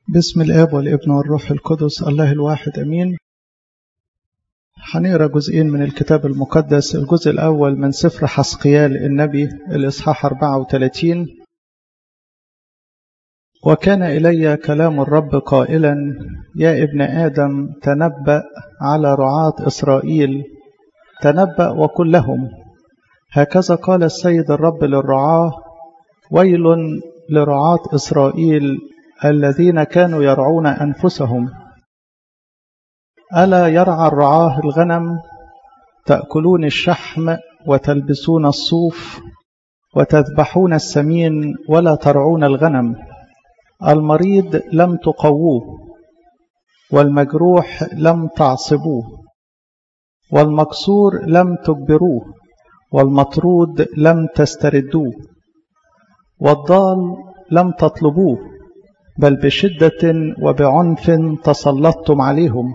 بسم الآب والابن والروح القدس الله الواحد أمين هنقرا جزئين من الكتاب المقدس الجزء الأول من سفر حسقيال النبي الإصحاح 34 وكان إلي كلام الرب قائلا يا ابن آدم تنبأ على رعاة إسرائيل تنبأ وقل لهم هكذا قال السيد الرب للرعاة ويل لرعاة إسرائيل الذين كانوا يرعون أنفسهم ألا يرعى الرعاه الغنم تأكلون الشحم وتلبسون الصوف وتذبحون السمين ولا ترعون الغنم المريض لم تقووه والمجروح لم تعصبوه والمكسور لم تجبروه والمطرود لم تستردوه والضال لم تطلبوه بل بشدة وبعنف تسلطتم عليهم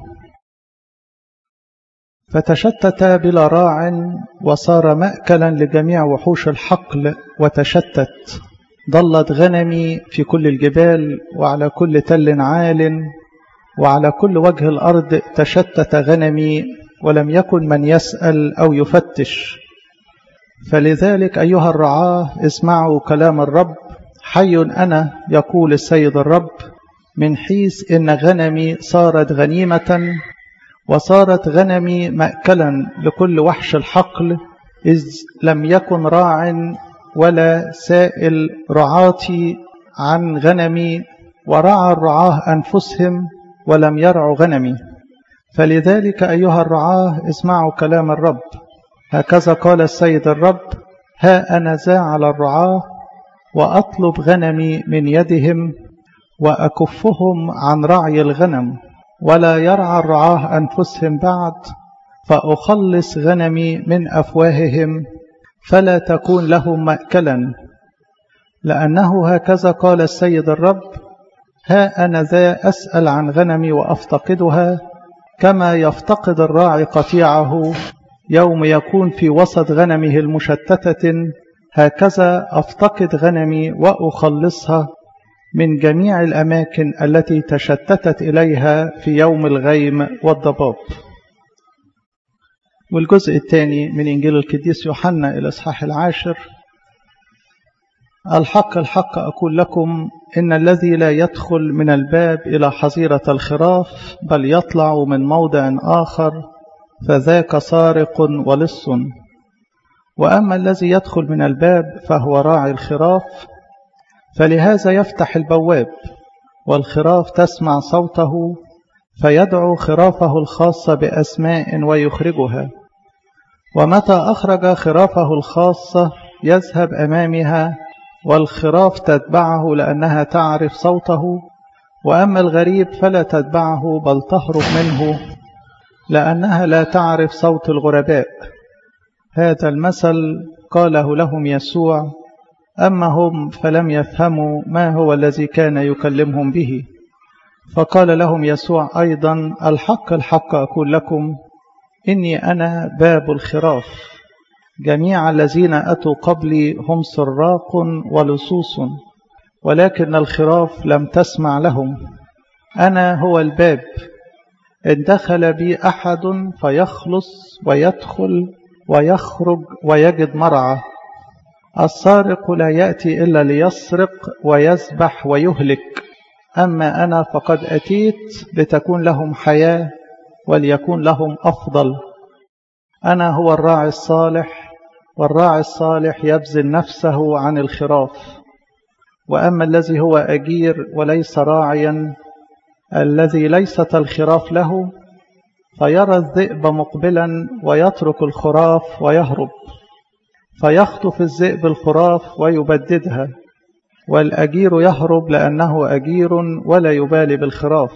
فتشتت بلا راع وصار مأكلا لجميع وحوش الحقل وتشتت ضلت غنمي في كل الجبال وعلى كل تل عال وعلى كل وجه الأرض تشتت غنمي ولم يكن من يسأل أو يفتش فلذلك أيها الرعاة اسمعوا كلام الرب حي أنا يقول السيد الرب من حيث إن غنمي صارت غنيمة وصارت غنمي مأكلا لكل وحش الحقل إذ لم يكن راع ولا سائل رعاتي عن غنمي ورعى الرعاه أنفسهم ولم يرعوا غنمي فلذلك أيها الرعاه اسمعوا كلام الرب هكذا قال السيد الرب ها أنا ذا على الرعاه وأطلب غنمي من يدهم وأكفهم عن رعي الغنم ولا يرعى الرعاه أنفسهم بعد فأخلص غنمي من أفواههم فلا تكون لهم مأكلا لأنه هكذا قال السيد الرب ها أنا ذا أسأل عن غنمي وأفتقدها كما يفتقد الراعي قطيعه يوم يكون في وسط غنمه المشتتة هكذا أفتقد غنمي وأخلصها من جميع الأماكن التي تشتتت إليها في يوم الغيم والضباب والجزء الثاني من إنجيل القديس يوحنا الإصحاح العاشر الحق الحق أقول لكم إن الذي لا يدخل من الباب إلى حظيرة الخراف بل يطلع من موضع آخر فذاك سارق ولص وأما الذي يدخل من الباب فهو راعي الخراف فلهذا يفتح البواب والخراف تسمع صوته فيدعو خرافه الخاصة بأسماء ويخرجها ومتى أخرج خرافه الخاصة يذهب أمامها والخراف تتبعه لأنها تعرف صوته وأما الغريب فلا تتبعه بل تهرب منه لأنها لا تعرف صوت الغرباء هذا المثل قاله لهم يسوع أما هم فلم يفهموا ما هو الذي كان يكلمهم به فقال لهم يسوع أيضا الحق الحق أقول لكم إني أنا باب الخراف جميع الذين أتوا قبلي هم سراق ولصوص ولكن الخراف لم تسمع لهم أنا هو الباب إن دخل بي أحد فيخلص ويدخل ويخرج ويجد مرعى السارق لا يأتي إلا ليسرق ويذبح ويهلك أما أنا فقد أتيت لتكون لهم حياة وليكون لهم أفضل أنا هو الراعي الصالح والراعي الصالح يبذل نفسه عن الخراف وأما الذي هو أجير وليس راعيا الذي ليست الخراف له فيرى الذئب مقبلا ويترك الخراف ويهرب فيخطف الذئب الخراف ويبددها والأجير يهرب لأنه أجير ولا يبالي بالخراف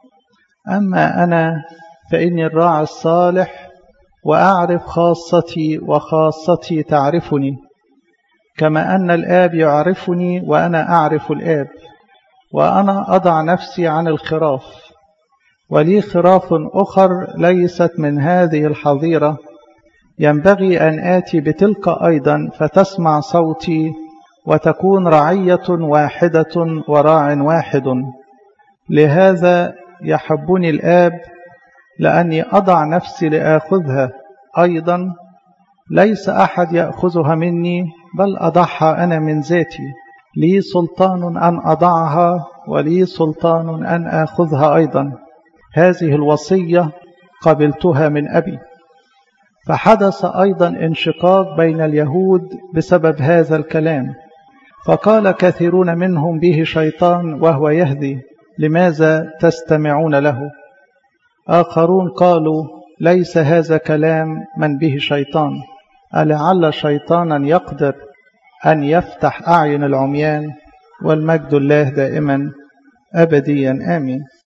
أما أنا فإني الراعي الصالح وأعرف خاصتي وخاصتي تعرفني كما أن الآب يعرفني وأنا أعرف الآب وأنا أضع نفسي عن الخراف ولي خراف أخر ليست من هذه الحظيرة ينبغي أن آتي بتلك أيضا فتسمع صوتي وتكون رعية واحدة وراع واحد لهذا يحبني الآب لأني أضع نفسي لآخذها أيضا ليس أحد يأخذها مني بل أضعها أنا من ذاتي لي سلطان أن أضعها ولي سلطان أن آخذها أيضا هذه الوصية قبلتها من أبي فحدث أيضا انشقاق بين اليهود بسبب هذا الكلام فقال كثيرون منهم به شيطان وهو يهدي لماذا تستمعون له آخرون قالوا ليس هذا كلام من به شيطان ألعل شيطانا يقدر أن يفتح أعين العميان والمجد الله دائما أبديا آمين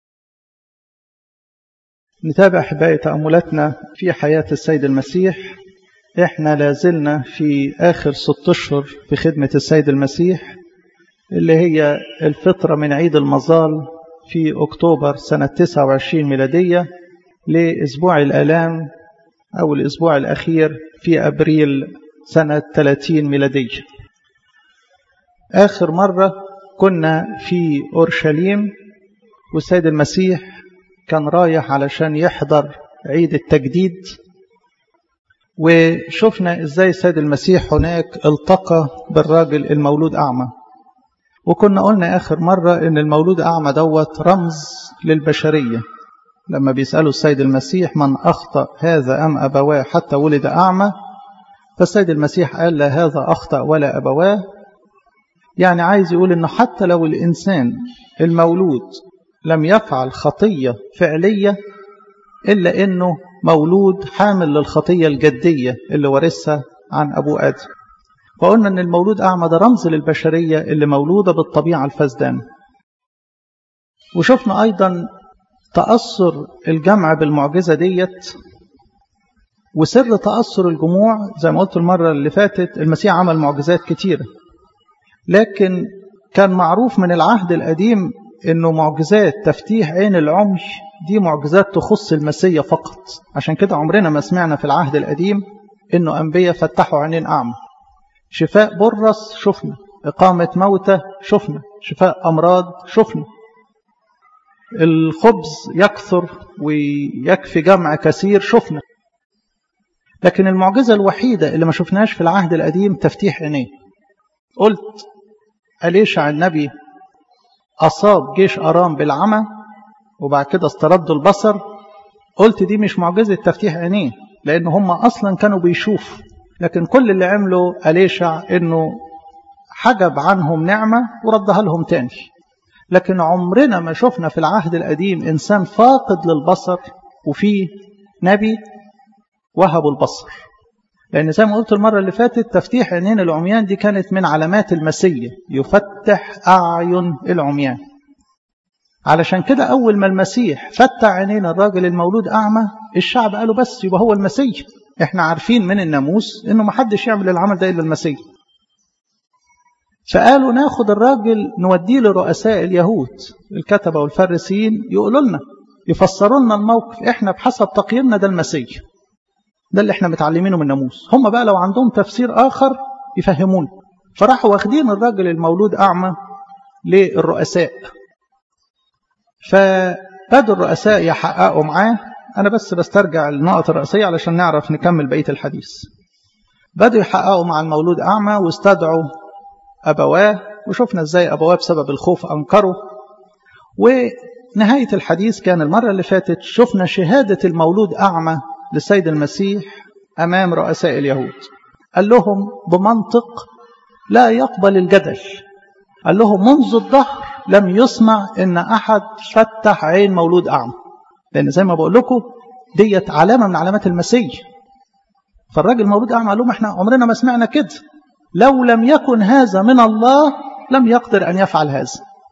نتابع أحبائي تأملاتنا في حياة السيد المسيح إحنا لازلنا في آخر ست أشهر في خدمة السيد المسيح اللي هي الفطرة من عيد المظال في أكتوبر سنة 29 ميلادية لأسبوع الآلام أو الأسبوع الأخير في أبريل سنة 30 ميلادية آخر مرة كنا في أورشليم والسيد المسيح كان رايح علشان يحضر عيد التجديد وشفنا ازاي السيد المسيح هناك التقى بالراجل المولود أعمى وكنا قلنا آخر مرة إن المولود أعمى دوت رمز للبشرية لما بيسألوا السيد المسيح من أخطأ هذا أم أبواه حتى ولد أعمى فالسيد المسيح قال لا هذا أخطأ ولا أبواه يعني عايز يقول إنه حتى لو الإنسان المولود لم يفعل خطية فعلية إلا إنه مولود حامل للخطية الجدية اللي ورثها عن أبو آدم فقلنا أن المولود أعمى ده رمز للبشرية اللي مولودة بالطبيعة الفسدان وشفنا أيضا تأثر الجمع بالمعجزة ديت وسر تأثر الجموع زي ما قلت المرة اللي فاتت المسيح عمل معجزات كتيرة لكن كان معروف من العهد القديم انه معجزات تفتيح عين العمي دي معجزات تخص المسيح فقط عشان كده عمرنا ما سمعنا في العهد القديم انه انبياء فتحوا عينين اعمى شفاء برص شفنا اقامه موتى شفنا شفاء امراض شفنا الخبز يكثر ويكفي جمع كثير شفنا لكن المعجزه الوحيده اللي ما شفناش في العهد القديم تفتيح عينيه قلت أليشع النبي أصاب جيش أرام بالعمى وبعد كده استردوا البصر قلت دي مش معجزة تفتيح عينيه لأن هم أصلا كانوا بيشوفوا لكن كل اللي عمله أليشع إنه حجب عنهم نعمة وردها لهم تاني لكن عمرنا ما شفنا في العهد القديم إنسان فاقد للبصر وفيه نبي وهب البصر لأن زي ما قلت المرة اللي فاتت تفتيح عينين العميان دي كانت من علامات المسيح يفتح أعين العميان علشان كده أول ما المسيح فتح عينين الراجل المولود أعمى الشعب قالوا بس يبقى هو المسيح احنا عارفين من الناموس انه ما حدش يعمل العمل ده الا المسيح فقالوا ناخد الراجل نوديه لرؤساء اليهود الكتبه والفريسيين يقولوا لنا يفسروا لنا الموقف احنا بحسب تقييمنا ده المسيح ده اللي احنا متعلمينه من الناموس هم بقى لو عندهم تفسير اخر يفهمون فراحوا واخدين الراجل المولود اعمى للرؤساء فبدوا الرؤساء يحققوا معاه انا بس بسترجع النقط الرئيسيه علشان نعرف نكمل بقيه الحديث بدوا يحققوا مع المولود اعمى واستدعوا ابواه وشفنا ازاي ابواه بسبب الخوف انكروا ونهايه الحديث كان المره اللي فاتت شفنا شهاده المولود اعمى للسيد المسيح أمام رؤساء اليهود قال لهم بمنطق لا يقبل الجدل قال لهم منذ الظهر لم يسمع ان احد فتح عين مولود اعمى لان زي ما بقول لكم ديت علامه من علامات المسيح فالراجل مولود اعمى قال لهم احنا عمرنا ما سمعنا كده لو لم يكن هذا من الله لم يقدر ان يفعل هذا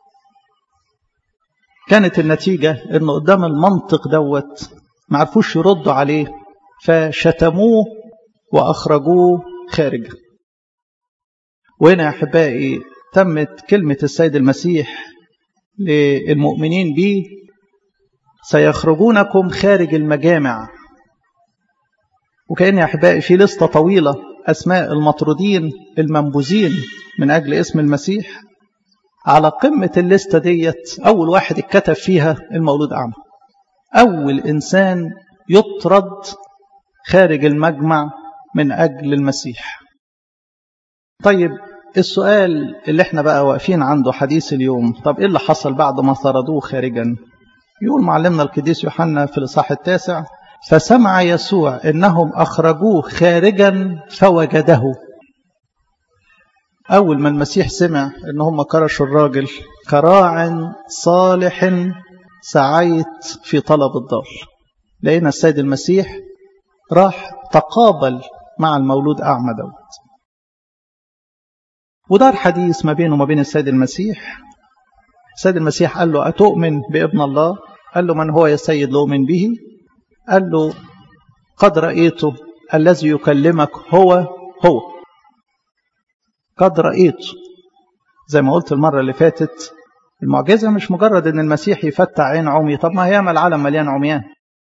كانت النتيجه ان قدام المنطق دوت ما عرفوش يردوا عليه فشتموه واخرجوه خارج وهنا يا احبائي تمت كلمه السيد المسيح للمؤمنين به سيخرجونكم خارج المجامع وكأن يا أحبائي في لستة طويلة أسماء المطرودين المنبوذين من أجل اسم المسيح على قمة الليستة ديت أول واحد اتكتب فيها المولود أعمى أول إنسان يطرد خارج المجمع من أجل المسيح طيب السؤال اللي احنا بقى واقفين عنده حديث اليوم طب ايه اللي حصل بعد ما طردوه خارجا يقول معلمنا القديس يوحنا في الإصحاح التاسع فسمع يسوع إنهم أخرجوه خارجا فوجده أول ما المسيح سمع إن هم كرشوا الراجل كراع صالح سعيت في طلب الضال لقينا السيد المسيح راح تقابل مع المولود أعمى دوت ودار حديث ما بينه وما بين السيد المسيح السيد المسيح قال له أتؤمن بابن الله قال له من هو يا سيد لؤمن به قال له قد رأيته الذي يكلمك هو هو قد رأيته زي ما قلت المرة اللي فاتت المعجزة مش مجرد ان المسيح يفتح عين عمي طب ما هي ما العالم مليان عميان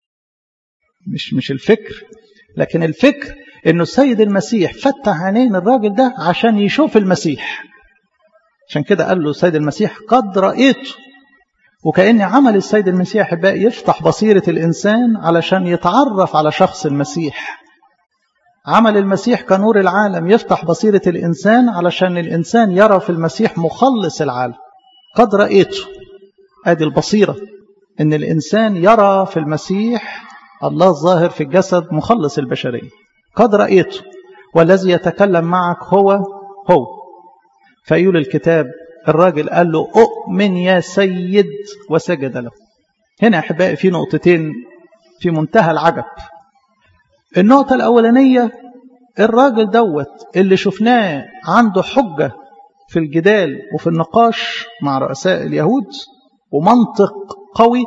مش مش الفكر لكن الفكر انه السيد المسيح فتح عينين الراجل ده عشان يشوف المسيح عشان كده قال له السيد المسيح قد رأيته وكأن عمل السيد المسيح أحبائي يفتح بصيرة الإنسان علشان يتعرف على شخص المسيح عمل المسيح كنور العالم يفتح بصيرة الإنسان علشان الإنسان يرى في المسيح مخلص العالم قد رأيته هذه البصيرة إن الإنسان يرى في المسيح الله الظاهر في الجسد مخلص البشرية قد رأيته والذي يتكلم معك هو هو فيقول الكتاب الراجل قال له أؤمن يا سيد وسجد له هنا يا أحبائي في نقطتين في منتهى العجب النقطة الأولانية الراجل دوت اللي شفناه عنده حجة في الجدال وفي النقاش مع رؤساء اليهود ومنطق قوي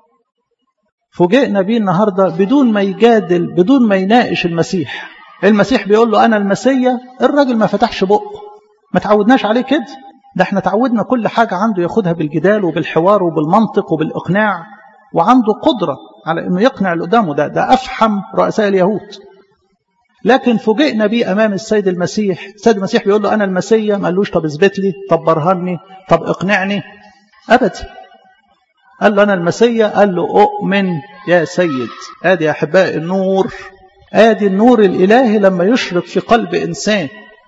فوجئنا بيه النهاردة بدون ما يجادل بدون ما يناقش المسيح المسيح بيقول له أنا المسيا الراجل ما فتحش بقه ما تعودناش عليه كده ده احنا تعودنا كل حاجة عنده ياخدها بالجدال وبالحوار وبالمنطق وبالإقناع وعنده قدرة على أنه يقنع اللي قدامه ده ده أفحم رؤساء اليهود لكن فوجئنا بيه أمام السيد المسيح السيد المسيح بيقول له أنا المسيا ما قالوش طب اثبت لي طب برهني طب اقنعني أبدا قال له أنا المسيا قال له أؤمن يا سيد آدي يا أحباء النور آدي النور الإلهي لما يشرق في قلب إنسان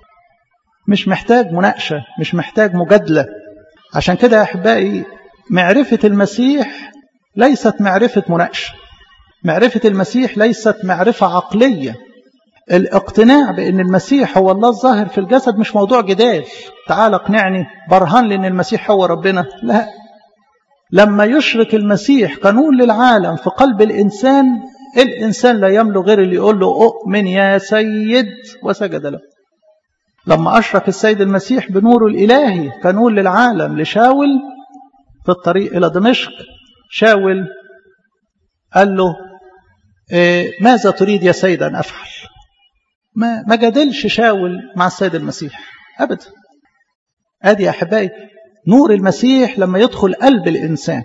مش محتاج مناقشة مش محتاج مجادلة عشان كده يا أحبائي معرفة المسيح ليست معرفة مناقشة معرفة المسيح ليست معرفة عقلية الاقتناع بأن المسيح هو الله الظاهر في الجسد مش موضوع جدال تعال اقنعني برهان لأن المسيح هو ربنا لا لما يشرك المسيح قانون للعالم في قلب الإنسان الإنسان لا يملك غير اللي يقول له أؤمن يا سيد وسجد له لما أشرك السيد المسيح بنوره الإلهي كنور للعالم لشاول في الطريق إلى دمشق شاول قال له إيه ماذا تريد يا سيد أن أفعل ما, ما جادلش شاول مع السيد المسيح أبدا أدي يا أحبائي نور المسيح لما يدخل قلب الإنسان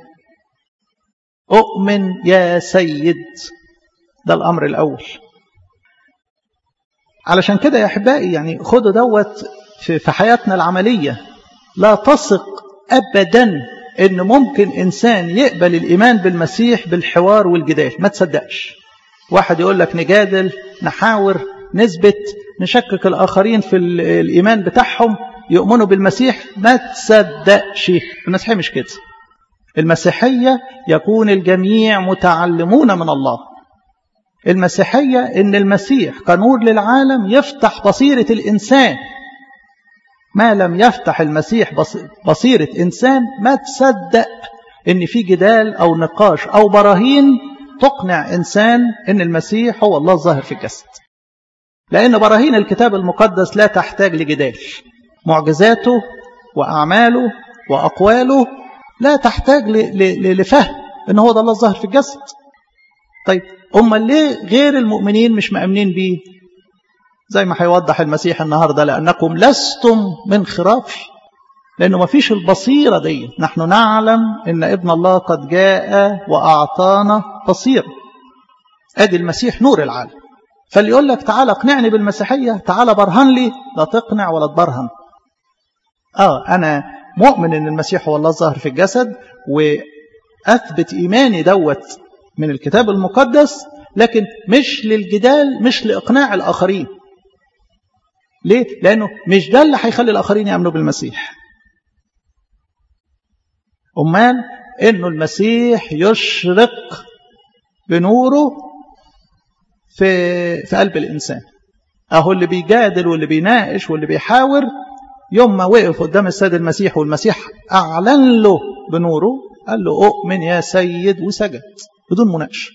أؤمن يا سيد ده الأمر الأول علشان كده يا أحبائي يعني خدوا دوت في حياتنا العملية لا تثق أبدا إن ممكن إنسان يقبل الإيمان بالمسيح بالحوار والجدال ما تصدقش واحد يقول لك نجادل نحاور نثبت نشكك الآخرين في الإيمان بتاعهم يؤمنوا بالمسيح ما تصدقش المسيحية مش كده المسيحية يكون الجميع متعلمون من الله المسيحية إن المسيح كنور للعالم يفتح بصيرة الإنسان ما لم يفتح المسيح بصيرة إنسان ما تصدق إن في جدال أو نقاش أو براهين تقنع إنسان إن المسيح هو الله الظاهر في الجسد لأن براهين الكتاب المقدس لا تحتاج لجدال معجزاته وأعماله وأقواله لا تحتاج لفهم إن هو ده الله الظاهر في الجسد طيب أما ليه غير المؤمنين مش مأمنين بيه زي ما هيوضح المسيح النهاردة لأنكم لستم من خرافي لأنه ما فيش البصيرة دي نحن نعلم أن ابن الله قد جاء وأعطانا بصيرة أدي المسيح نور العالم فاللي يقول لك تعالى اقنعني بالمسيحية تعالى برهن لي لا تقنع ولا تبرهن آه أنا مؤمن ان المسيح هو الله الظاهر في الجسد واثبت ايماني دوت من الكتاب المقدس لكن مش للجدال مش لاقناع الاخرين ليه لانه مش ده اللي هيخلي الاخرين يامنوا بالمسيح امال انه المسيح يشرق بنوره في في قلب الانسان اهو اللي بيجادل واللي بيناقش واللي بيحاور يوم ما وقف قدام السيد المسيح والمسيح اعلن له بنوره قال له اؤمن يا سيد وسجد بدون مناقشه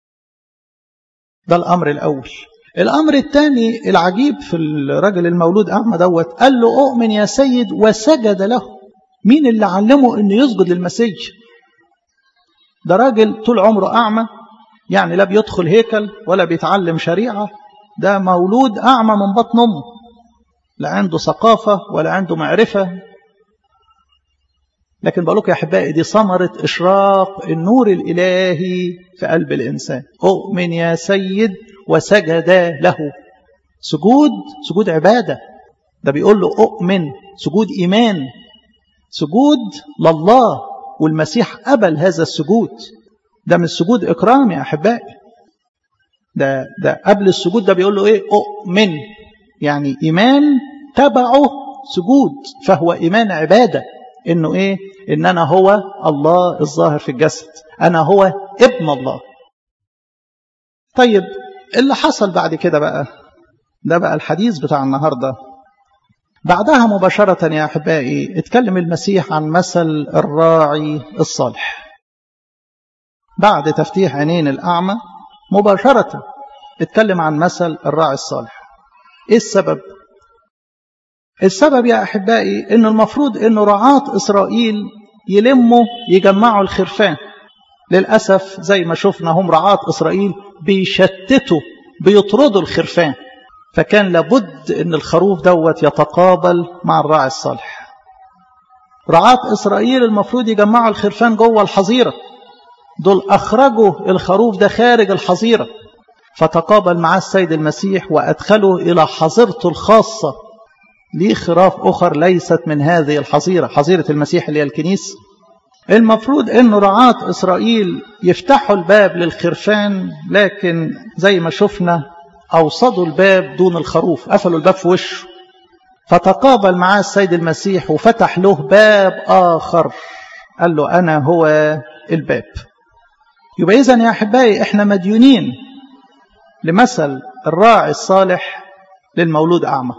ده الامر الاول الامر الثاني العجيب في الرجل المولود اعمى دوت قال له اؤمن يا سيد وسجد له مين اللي علمه انه يسجد للمسيح ده راجل طول عمره اعمى يعني لا بيدخل هيكل ولا بيتعلم شريعه ده مولود اعمى من بطن امه لا عنده ثقافه ولا عنده معرفه لكن بقول لكم يا احبائي دي ثمره اشراق النور الالهي في قلب الانسان اؤمن يا سيد وسجد له سجود سجود عباده ده بيقول له اؤمن سجود ايمان سجود لله والمسيح قبل هذا السجود ده مش سجود اكرام يا احبائي ده ده قبل السجود ده بيقول له ايه اؤمن يعني ايمان تبعه سجود فهو ايمان عباده انه ايه ان انا هو الله الظاهر في الجسد انا هو ابن الله طيب اللي حصل بعد كده بقى ده بقى الحديث بتاع النهارده بعدها مباشرة يا أحبائي اتكلم المسيح عن مثل الراعي الصالح بعد تفتيح عينين الأعمى مباشرة اتكلم عن مثل الراعي الصالح ايه السبب السبب يا أحبائي ان المفروض ان رعاة إسرائيل يلموا يجمعوا الخرفان للأسف زي ما شفنا هم رعاة إسرائيل بيشتتوا بيطردوا الخرفان فكان لابد ان الخروف دوت يتقابل مع الراعي الصالح رعاة إسرائيل المفروض يجمعوا الخرفان جوه الحظيرة دول أخرجوا الخروف ده خارج الحظيرة فتقابل معاه السيد المسيح وأدخله إلى حظيرته الخاصة ليه خراف أخر ليست من هذه الحظيرة حظيرة المسيح اللي هي الكنيسة المفروض أن رعاة إسرائيل يفتحوا الباب للخرفان لكن زي ما شفنا أوصدوا الباب دون الخروف قفلوا الباب في وشه فتقابل معاه السيد المسيح وفتح له باب آخر قال له أنا هو الباب يبقى إذا يا أحبائي إحنا مديونين لمثل الراعي الصالح للمولود أعمى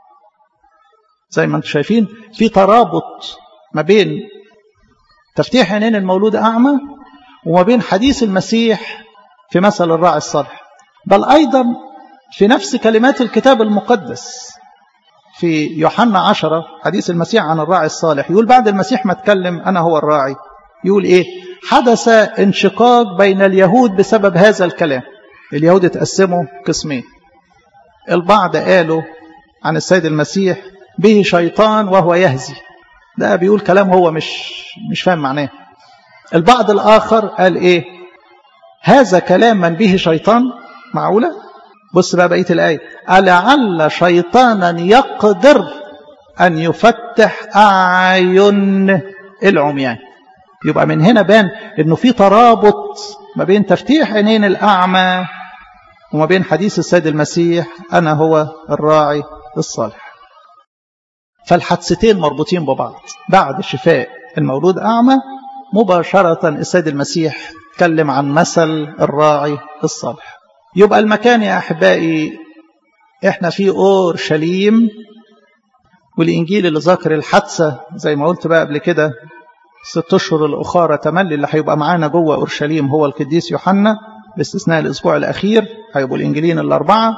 زي ما انتم شايفين في ترابط ما بين تفتيح عينين المولود أعمى وما بين حديث المسيح في مثل الراعي الصالح بل أيضا في نفس كلمات الكتاب المقدس في يوحنا عشرة حديث المسيح عن الراعي الصالح يقول بعد المسيح ما اتكلم أنا هو الراعي يقول إيه حدث انشقاق بين اليهود بسبب هذا الكلام اليهود اتقسموا قسمين البعض قالوا عن السيد المسيح به شيطان وهو يهزي ده بيقول كلام هو مش مش فاهم معناه البعض الآخر قال إيه هذا كلام من به شيطان معقولة بص بقى بقية الآية ألعل شيطانا يقدر أن يفتح أعين العميان يبقى من هنا بان انه في ترابط ما بين تفتيح عينين الاعمى وما بين حديث السيد المسيح انا هو الراعي الصالح فالحادثتين مربوطين ببعض بعد شفاء المولود اعمى مباشره السيد المسيح تكلم عن مثل الراعي الصالح يبقى المكان يا احبائي احنا في اورشليم والانجيل اللي ذكر الحادثه زي ما قلت بقى قبل كده ست اشهر الاخرى تملي اللي هيبقى معانا جوه اورشليم هو القديس يوحنا باستثناء الاسبوع الاخير هيبقوا الانجيلين الاربعه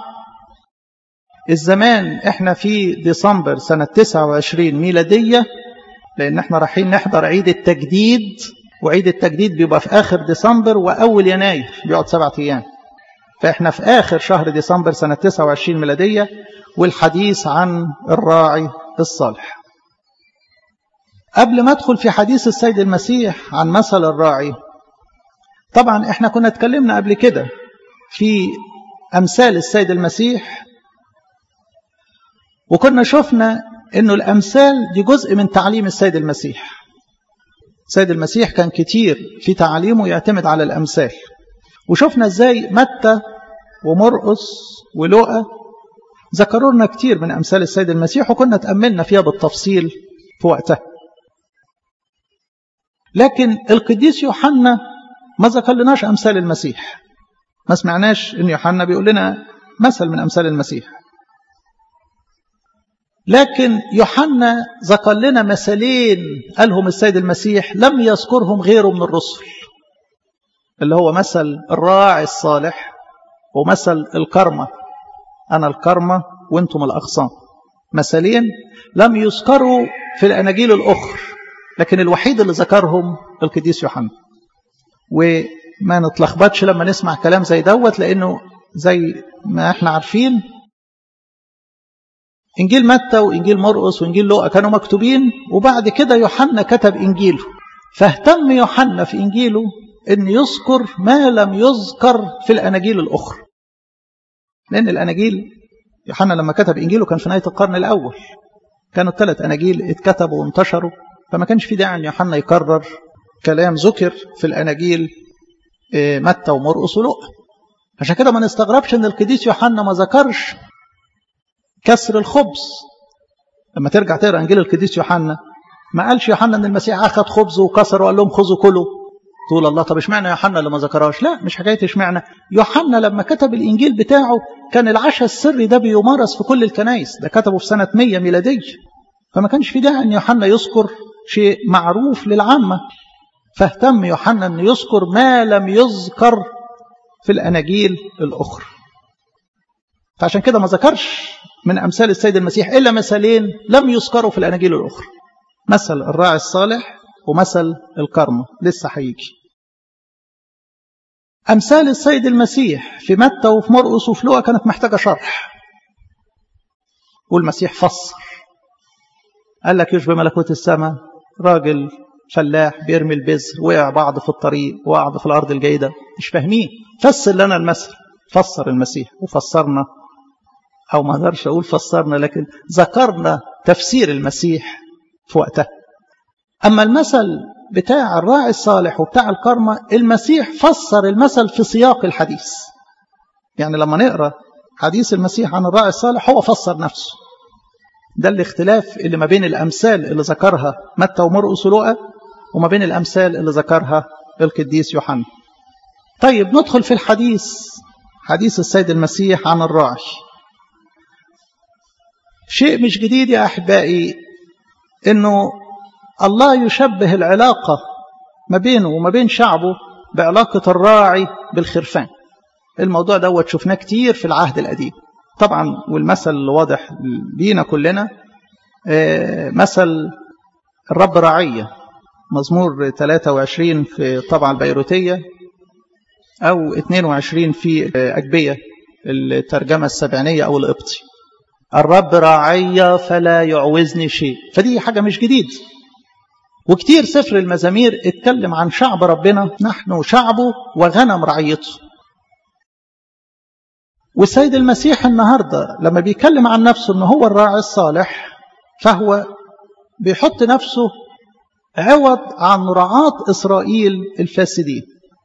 الزمان احنا في ديسمبر سنه 29 ميلاديه لان احنا رايحين نحضر عيد التجديد وعيد التجديد بيبقى في اخر ديسمبر واول يناير بيقعد سبعة ايام فاحنا في اخر شهر ديسمبر سنه 29 ميلاديه والحديث عن الراعي الصالح قبل ما ادخل في حديث السيد المسيح عن مثل الراعي طبعا احنا كنا اتكلمنا قبل كده في امثال السيد المسيح وكنا شفنا انه الامثال دي جزء من تعليم السيد المسيح السيد المسيح كان كتير في تعليمه يعتمد على الامثال وشفنا ازاي متى ومرقس ولوقا ذكروا لنا كتير من امثال السيد المسيح وكنا تاملنا فيها بالتفصيل في وقتها لكن القديس يوحنا ما ذكر لناش امثال المسيح ما سمعناش ان يوحنا بيقول لنا مثل من امثال المسيح لكن يوحنا ذكر لنا مثلين قالهم السيد المسيح لم يذكرهم غيره من الرسل اللي هو مثل الراعي الصالح ومثل الكرمة أنا الكرمة وانتم الأغصان مثلين لم يذكروا في الأناجيل الأخر لكن الوحيد اللي ذكرهم القديس يوحنا وما نتلخبطش لما نسمع كلام زي دوت لأنه زي ما احنا عارفين إنجيل متى وإنجيل مرقس وإنجيل لوقا كانوا مكتوبين وبعد كده يوحنا كتب إنجيله فاهتم يوحنا في إنجيله أن يذكر ما لم يذكر في الأناجيل الأخرى لأن الأناجيل يوحنا لما كتب إنجيله كان في نهاية القرن الأول كانوا الثلاث أناجيل اتكتبوا وانتشروا فما كانش في داعي أن يوحنا يكرر كلام ذكر في الأناجيل متى ومرقس ولوقا عشان كده ما نستغربش ان القديس يوحنا ما ذكرش كسر الخبز لما ترجع تقرا انجيل القديس يوحنا ما قالش يوحنا ان المسيح اخذ خبز وكسر وقال لهم خذوا كلوا تقول الله طب اشمعنى يوحنا اللي ما ذكرهاش لا مش حكايه اشمعنى يوحنا لما كتب الانجيل بتاعه كان العشاء السري ده بيمارس في كل الكنائس ده كتبه في سنه 100 ميلاديه فما كانش في داعي ان يوحنا يذكر شيء معروف للعامه فاهتم يوحنا ان يذكر ما لم يذكر في الاناجيل الاخرى فعشان كده ما ذكرش من أمثال السيد المسيح إلا مثلين لم يذكروا في الأناجيل الأخرى مثل الراعي الصالح ومثل الكرمة لسه هيجي أمثال السيد المسيح في متى وفي مرقس وفي لوقا كانت محتاجة شرح والمسيح فسر قال لك يشبه ملكوت السماء راجل فلاح بيرمي البذر وقع بعض في الطريق وقع في الأرض الجيدة مش فاهمين فسر لنا المثل فسر المسيح وفسرنا أو ما أقدرش أقول فسرنا لكن ذكرنا تفسير المسيح في وقتها أما المثل بتاع الراعي الصالح وبتاع الكرمة المسيح فسر المثل في سياق الحديث يعني لما نقرأ حديث المسيح عن الراعي الصالح هو فسر نفسه ده الاختلاف اللي ما بين الأمثال اللي ذكرها متى ومرقس ولوقا وما بين الأمثال اللي ذكرها القديس يوحنا طيب ندخل في الحديث حديث السيد المسيح عن الراعي شيء مش جديد يا أحبائي أنه الله يشبه العلاقة ما بينه وما بين شعبه بعلاقة الراعي بالخرفان الموضوع دوت شفناه كتير في العهد القديم طبعا والمثل الواضح لينا كلنا مثل الرب راعية مزمور 23 في طبعا البيروتية أو 22 في أجبية الترجمة السبعينية أو القبطي الرب راعي فلا يعوزني شيء فدي حاجة مش جديد وكتير سفر المزامير اتكلم عن شعب ربنا نحن شعبه وغنم رعيته والسيد المسيح النهاردة لما بيتكلم عن نفسه أنه هو الراعي الصالح فهو بيحط نفسه عوض عن رعاة إسرائيل الفاسدين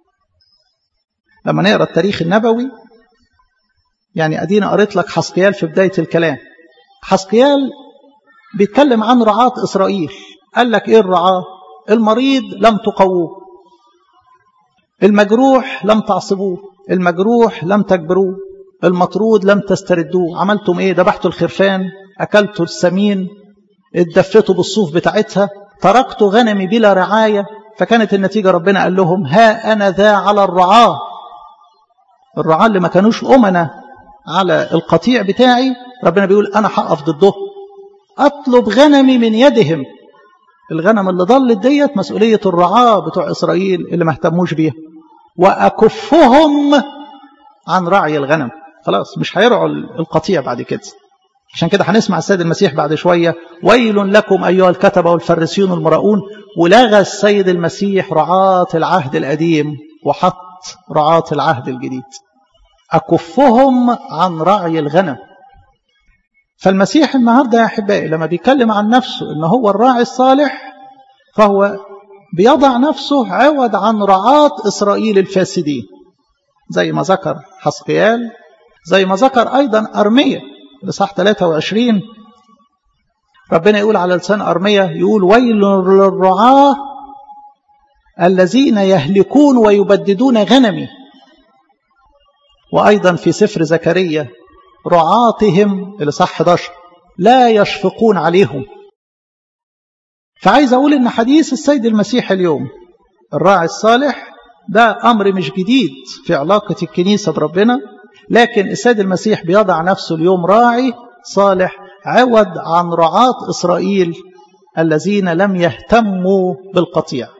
لما نقرأ التاريخ النبوي يعني أدينا قريت لك حسقيال في بداية الكلام حسقيال بيتكلم عن رعاة إسرائيل قال لك إيه الرعاة المريض لم تقووه المجروح لم تعصبوه المجروح لم تجبروه المطرود لم تستردوه عملتم ايه ذبحتوا الخرفان اكلتوا السمين اتدفتوا بالصوف بتاعتها تركتوا غنمي بلا رعاية فكانت النتيجة ربنا قال لهم ها أنا ذا على الرعاة الرعاة اللي ما كانوش أمنا على القطيع بتاعي ربنا بيقول أنا هقف ضده أطلب غنمي من يدهم الغنم اللي ضلت ديت مسؤولية الرعاة بتوع إسرائيل اللي ما اهتموش بيها وأكفهم عن رعي الغنم خلاص مش هيرعوا القطيع بعد كده عشان كده هنسمع السيد المسيح بعد شوية ويل لكم أيها الكتبة والفريسيون المراؤون ولغى السيد المسيح رعاة العهد القديم وحط رعاة العهد الجديد أكفهم عن رعي الغنم فالمسيح النهاردة يا أحبائي لما بيتكلم عن نفسه إن هو الراعي الصالح فهو بيضع نفسه عوض عن رعاة إسرائيل الفاسدين زي ما ذكر حسقيال زي ما ذكر أيضا أرمية لصح 23 ربنا يقول على لسان أرمية يقول ويل للرعاة الذين يهلكون ويبددون غنمي وأيضا في سفر زكريا رعاتهم اللي صح 11 لا يشفقون عليهم فعايز أقول إن حديث السيد المسيح اليوم الراعي الصالح ده أمر مش جديد في علاقة الكنيسة بربنا لكن السيد المسيح بيضع نفسه اليوم راعي صالح عوض عن رعاة إسرائيل الذين لم يهتموا بالقطيع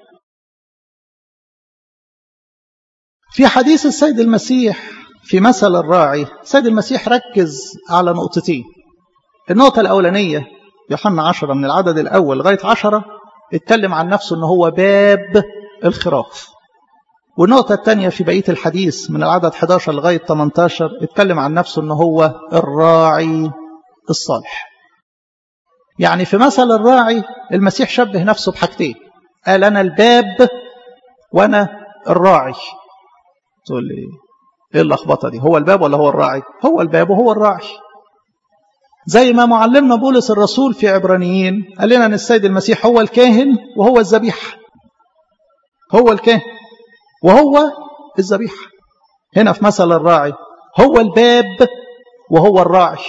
في حديث السيد المسيح في مثل الراعي السيد المسيح ركز على نقطتين النقطة الأولانية يوحنا عشرة من العدد الأول لغاية عشرة اتكلم عن نفسه أنه هو باب الخراف والنقطة الثانية في بقية الحديث من العدد 11 لغاية 18 اتكلم عن نفسه أنه هو الراعي الصالح يعني في مثل الراعي المسيح شبه نفسه بحاجتين قال أنا الباب وأنا الراعي تقول لي ايه اللخبطه دي هو الباب ولا هو الراعي هو الباب وهو الراعي زي ما معلمنا بولس الرسول في عبرانيين قال لنا ان السيد المسيح هو الكاهن وهو الذبيحه هو الكاهن وهو الذبيحه هنا في مثل الراعي هو الباب وهو الراعي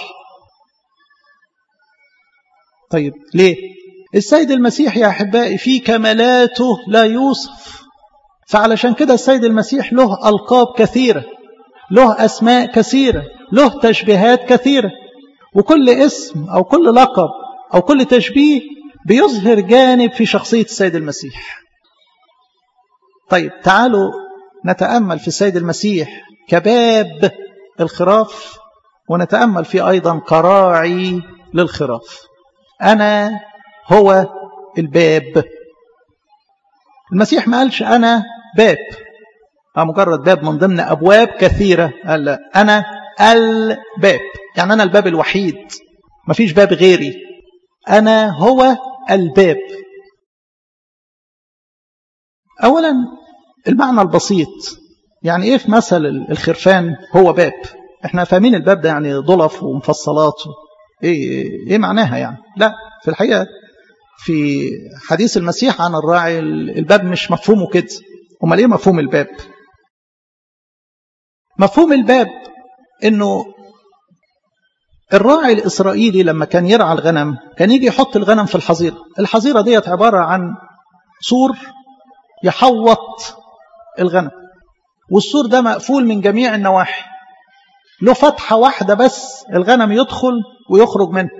طيب ليه السيد المسيح يا احبائي في كمالاته لا يوصف فعلشان كده السيد المسيح له القاب كثيره له أسماء كثيرة له تشبيهات كثيرة وكل اسم أو كل لقب أو كل تشبيه بيظهر جانب في شخصية السيد المسيح طيب تعالوا نتأمل في السيد المسيح كباب الخراف ونتأمل فيه أيضا كراعي للخراف أنا هو الباب المسيح ما قالش أنا باب مجرد باب من ضمن أبواب كثيرة قال لا أنا الباب يعني أنا الباب الوحيد مفيش باب غيري أنا هو الباب أولا المعنى البسيط يعني إيه في مثل الخرفان هو باب إحنا فاهمين الباب ده يعني ضلف ومفصلات إيه, إيه معناها يعني لا في الحقيقة في حديث المسيح عن الراعي الباب مش مفهومه كده امال ايه مفهوم الباب مفهوم الباب انه الراعي الاسرائيلي لما كان يرعى الغنم كان يجي يحط الغنم في الحظيره الحظيره ديت عباره عن سور يحوط الغنم والسور ده مقفول من جميع النواحي له فتحه واحده بس الغنم يدخل ويخرج منها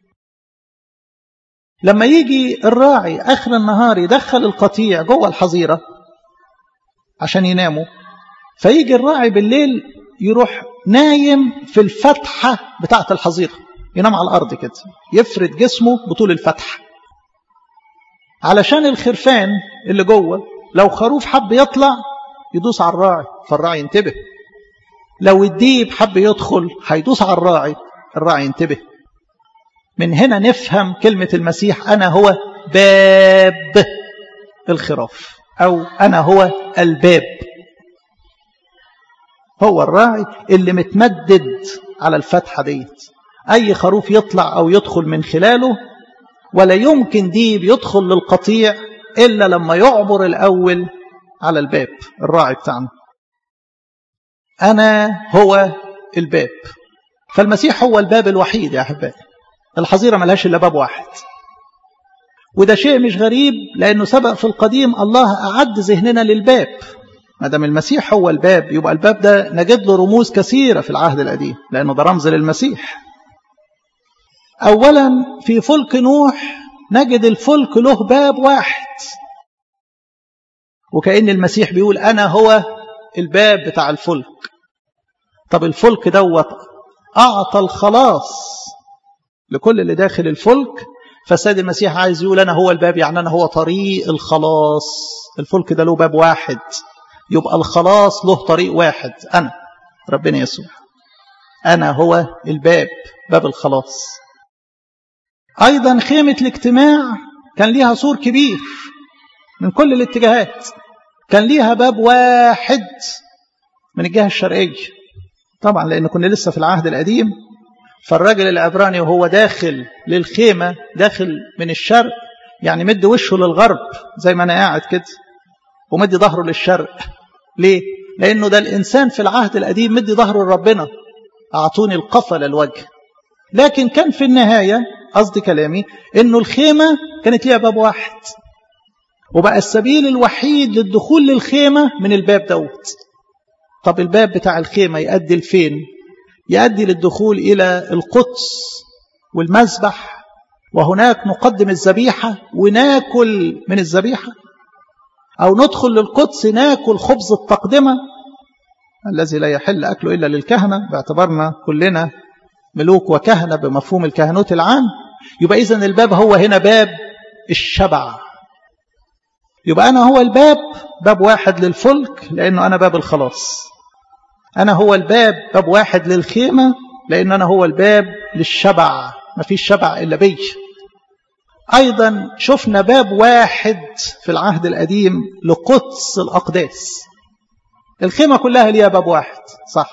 لما يجي الراعي اخر النهار يدخل القطيع جوه الحظيره عشان يناموا فيجي الراعي بالليل يروح نايم في الفتحة بتاعة الحظيرة ينام على الأرض كده يفرد جسمه بطول الفتحة علشان الخرفان اللي جوه لو خروف حب يطلع يدوس على الراعي فالراعي ينتبه لو الديب حب يدخل هيدوس على الراعي الراعي ينتبه من هنا نفهم كلمة المسيح أنا هو باب الخراف أو أنا هو الباب هو الراعي اللي متمدد على الفتحة ديت أي خروف يطلع أو يدخل من خلاله ولا يمكن ديب يدخل للقطيع إلا لما يعبر الأول على الباب الراعي بتاعنا أنا هو الباب فالمسيح هو الباب الوحيد يا أحبائي الحظيرة ملهاش إلا باب واحد وده شيء مش غريب لأنه سبق في القديم الله أعد ذهننا للباب ما دام المسيح هو الباب يبقى الباب ده نجد له رموز كثيرة في العهد القديم لأنه ده رمز للمسيح أولا في فلك نوح نجد الفلك له باب واحد وكأن المسيح بيقول أنا هو الباب بتاع الفلك طب الفلك دوت أعطى الخلاص لكل اللي داخل الفلك فالسيد المسيح عايز يقول أنا هو الباب يعني أنا هو طريق الخلاص الفلك ده له باب واحد يبقى الخلاص له طريق واحد أنا ربنا يسوع أنا هو الباب باب الخلاص أيضا خيمة الاجتماع كان ليها سور كبير من كل الاتجاهات كان ليها باب واحد من الجهة الشرقية طبعا لأن كنا لسه في العهد القديم فالراجل العبراني وهو داخل للخيمة داخل من الشرق يعني مد وشه للغرب زي ما أنا قاعد كده ومد ظهره للشرق ليه؟ لأنه ده الإنسان في العهد القديم مد ظهره لربنا أعطوني القفل الوجه لكن كان في النهاية قصدي كلامي إنه الخيمة كانت ليها باب واحد وبقى السبيل الوحيد للدخول للخيمة من الباب دوت طب الباب بتاع الخيمة يؤدي لفين يؤدي للدخول إلى القدس والمذبح وهناك نقدم الذبيحة وناكل من الذبيحة أو ندخل للقدس ناكل خبز التقدمة الذي لا يحل أكله إلا للكهنة باعتبارنا كلنا ملوك وكهنة بمفهوم الكهنوت العام يبقى إذن الباب هو هنا باب الشبع يبقى أنا هو الباب باب واحد للفلك لأنه أنا باب الخلاص أنا هو الباب باب واحد للخيمة لأن أنا هو الباب للشبع ما فيش شبع إلا بي أيضا شفنا باب واحد في العهد القديم لقدس الأقداس الخيمة كلها ليها باب واحد صح